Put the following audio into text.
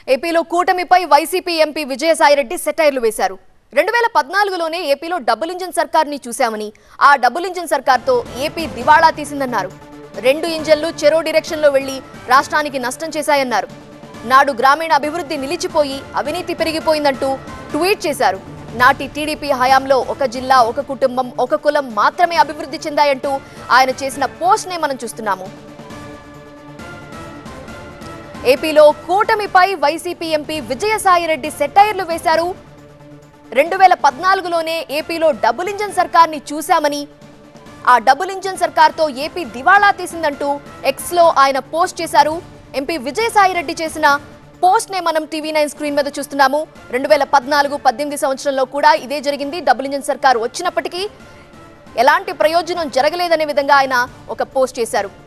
ఏపీలో కూటమిపై YCP MP Vijayasai Reddy సెటైర్లు వేశారు రెండు వేల పద్నాలుగులోనే ఏపీలో డబుల్ ఇంజిన్ సర్కార్ని చూశామని ఆ డబుల్ ఇంజిన్ సర్కార్తో ఏపీ దివాళా తీసిందన్నారు రెండు ఇంజన్లు చెరో డైరెక్షన్లో వెళ్లి రాష్ట్రానికి నష్టం చేశాయన్నారు నాడు గ్రామీణ అభివృద్ధి నిలిచిపోయి అవినీతి పెరిగిపోయిందంటూ ట్వీట్ చేశారు నాటి టీడీపీ హయాంలో ఒక జిల్లా ఒక కుటుంబం ఒక కులం మాత్రమే అభివృద్ధి చెందాయంటూ ఆయన చేసిన పోస్ట్నే మనం చూస్తున్నాము ఏపీలో కూటమిపై వైసీపీ ఎంపీ విజయసాయిరెడ్డి సెటైర్లు వేశారు రెండు వేల పద్నాలుగులోనే ఏపీలో డబుల్ ఇంజన్ సర్కార్ని చూశామని ఆ డబుల్ ఇంజన్ సర్కార్తో ఏపీ దివాళా తీసిందంటూ ఎక్స్లో ఆయన పోస్ట్ చేశారు ఎంపీ విజయసాయిరెడ్డి చేసిన పోస్ట్నే మనం టీవీ నైన్ స్క్రీన్ మీద చూస్తున్నాము రెండు వేల పద్నాలుగు పద్దెనిమిది సంవత్సరంలో కూడా ఇదే జరిగింది డబుల్ ఇంజన్ సర్కార్ వచ్చినప్పటికీ ఎలాంటి ప్రయోజనం జరగలేదనే విధంగా ఆయన ఒక పోస్ట్ చేశారు